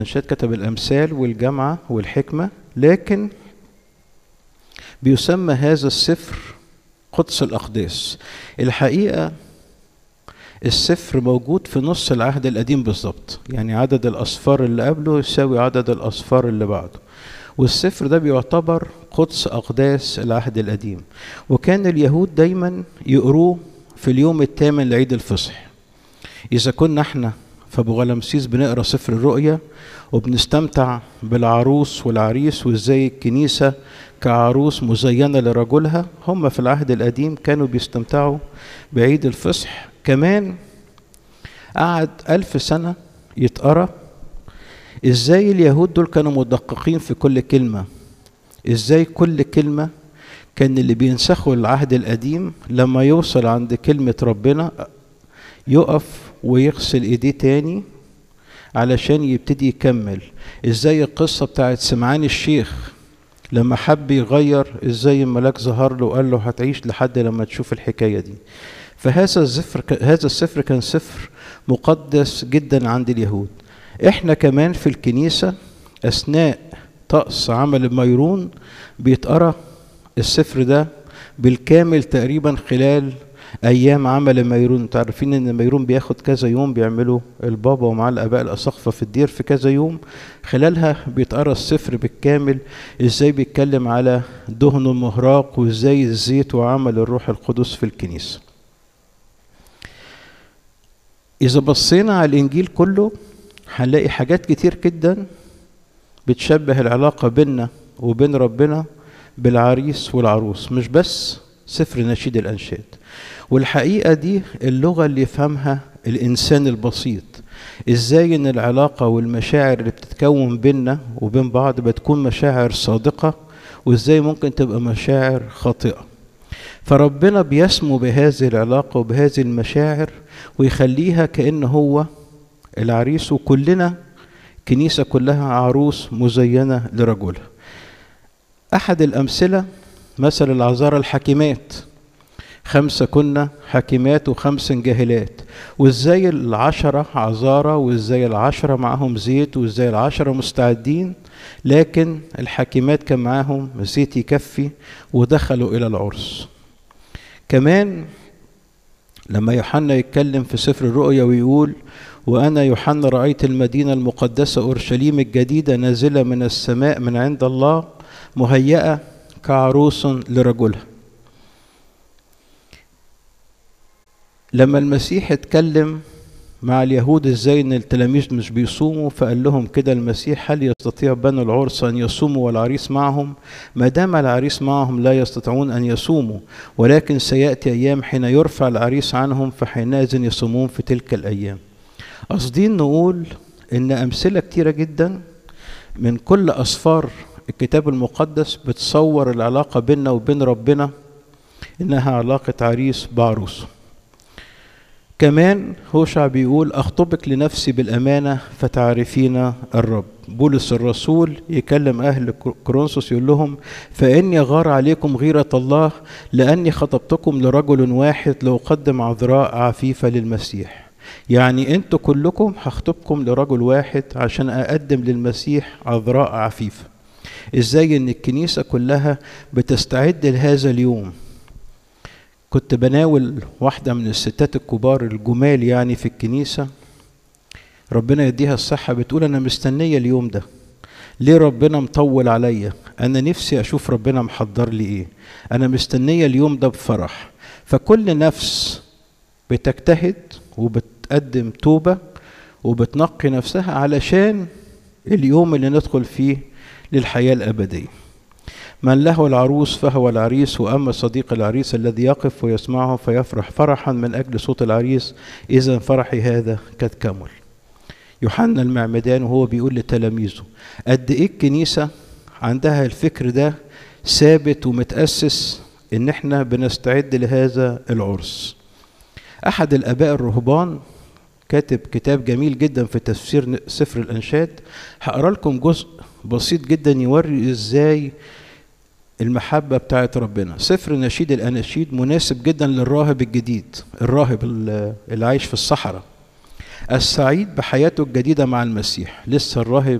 الأنشاد كتب الأمثال والجامعة والحكمة لكن بيسمى هذا السفر قدس الأقداس الحقيقة السفر موجود في نص العهد القديم بالظبط يعني عدد الأصفار اللي قبله يساوي عدد الأصفار اللي بعده والسفر ده بيعتبر قدس أقداس العهد القديم وكان اليهود دايما يقروه في اليوم الثامن لعيد الفصح إذا كنا احنا في أبو غلمسيس بنقرا سفر الرؤيا وبنستمتع بالعروس والعريس وازاي الكنيسة كعروس مزينة لرجلها هم في العهد القديم كانوا بيستمتعوا بعيد الفصح كمان قعد ألف سنة يتقرا ازاي اليهود دول كانوا مدققين في كل كلمة ازاي كل كلمة كان اللي بينسخوا العهد القديم لما يوصل عند كلمة ربنا يقف ويغسل ايديه تاني علشان يبتدي يكمل ازاي القصة بتاعت سمعان الشيخ لما حب يغير ازاي الملاك ظهر له وقال له هتعيش لحد لما تشوف الحكاية دي فهذا السفر هذا السفر كان سفر مقدس جدا عند اليهود احنا كمان في الكنيسة اثناء طقس عمل الميرون بيتقرا السفر ده بالكامل تقريبا خلال ايام عمل الميرون انتوا عارفين ان الميرون بياخد كذا يوم بيعملوا البابا ومع الاباء الاساقفه في الدير في كذا يوم خلالها بيتقرا السفر بالكامل ازاي بيتكلم على دهن المهراق وازاي الزيت وعمل الروح القدس في الكنيسه اذا بصينا على الانجيل كله هنلاقي حاجات كتير جدا بتشبه العلاقه بيننا وبين ربنا بالعريس والعروس مش بس سفر نشيد الانشاد والحقيقه دي اللغه اللي يفهمها الانسان البسيط ازاي ان العلاقه والمشاعر اللي بتتكون بيننا وبين بعض بتكون مشاعر صادقه وازاي ممكن تبقى مشاعر خاطئه فربنا بيسمو بهذه العلاقه وبهذه المشاعر ويخليها كان هو العريس وكلنا كنيسه كلها عروس مزينه لرجلها احد الامثله مثل العذارى الحكيمات خمسة كنا حكيمات وخمس جاهلات وازاي العشرة عذارى وازاي العشرة معاهم زيت وازاي العشرة مستعدين لكن الحكيمات كان معاهم زيت يكفي ودخلوا إلى العرس كمان لما يوحنا يتكلم في سفر الرؤيا ويقول وأنا يوحنا رأيت المدينة المقدسة أورشليم الجديدة نازلة من السماء من عند الله مهيئة كعروس لرجلها لما المسيح اتكلم مع اليهود ازاي ان التلاميذ مش بيصوموا فقال لهم كده المسيح هل يستطيع بنو العرس ان يصوموا والعريس معهم ما دام العريس معهم لا يستطيعون ان يصوموا ولكن سياتي ايام حين يرفع العريس عنهم فحينئذ يصومون في تلك الايام قاصدين نقول ان امثله كتيره جدا من كل اسفار الكتاب المقدس بتصور العلاقه بيننا وبين ربنا انها علاقه عريس بعروسه كمان هوشع بيقول أخطبك لنفسي بالأمانة فتعرفين الرب بولس الرسول يكلم أهل كورنثوس يقول لهم فإني غار عليكم غيرة الله لأني خطبتكم لرجل واحد لأقدم عذراء عفيفة للمسيح يعني انتوا كلكم هخطبكم لرجل واحد عشان أقدم للمسيح عذراء عفيفة ازاي ان الكنيسة كلها بتستعد لهذا اليوم كنت بناول واحدة من الستات الكبار الجمال يعني في الكنيسة ربنا يديها الصحة بتقول أنا مستنية اليوم ده ليه ربنا مطول عليا أنا نفسي أشوف ربنا محضر لي إيه أنا مستنية اليوم ده بفرح فكل نفس بتجتهد وبتقدم توبة وبتنقي نفسها علشان اليوم اللي ندخل فيه للحياة الأبدية من له العروس فهو العريس واما صديق العريس الذي يقف ويسمعه فيفرح فرحا من اجل صوت العريس اذا فرحي هذا قد كمل يوحنا المعمدان وهو بيقول لتلاميذه قد ايه الكنيسه عندها الفكر ده ثابت ومتاسس ان احنا بنستعد لهذا العرس احد الاباء الرهبان كاتب كتاب جميل جدا في تفسير سفر الانشاد هقرا لكم جزء بسيط جدا يوري ازاي المحبة بتاعت ربنا سفر نشيد الأناشيد مناسب جدا للراهب الجديد الراهب اللي عايش في الصحراء السعيد بحياته الجديدة مع المسيح لسه الراهب